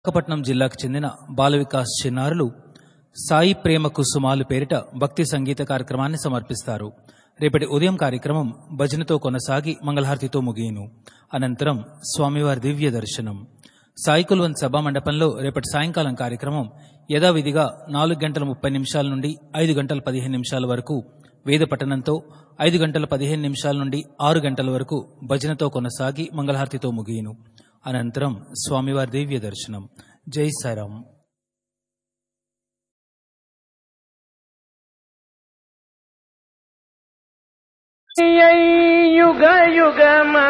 విశాఖపట్నం జిల్లాకు చెందిన బాల వికాస్ చిన్నారులు సాయి ప్రేమ కుసుమాలు పేరిట భక్తి సంగీత కార్యక్రమాన్ని సమర్పిస్తారు రేపటి ఉదయం కార్యక్రమం భజనతో కొనసాగి మంగళహారతితో ముగియను అనంతరం స్వామివారి దివ్య దర్శనం సాయి కుల్వన్ సభా మండపంలో రేపటి సాయంకాలం కార్యక్రమం యథావిధిగా నాలుగు గంటల ముప్పై నిమిషాల నుండి ఐదు గంటల పదిహేను నిమిషాల వరకు వేద పఠనంతో ఐదు గంటల పదిహేను నిమిషాల నుండి ఆరు గంటల వరకు భజనతో కొనసాగి మంగళహారతితో ముగియను అనంతరం స్వామివారి దివ్య దర్శనం జై సారాం యుగ యుగమ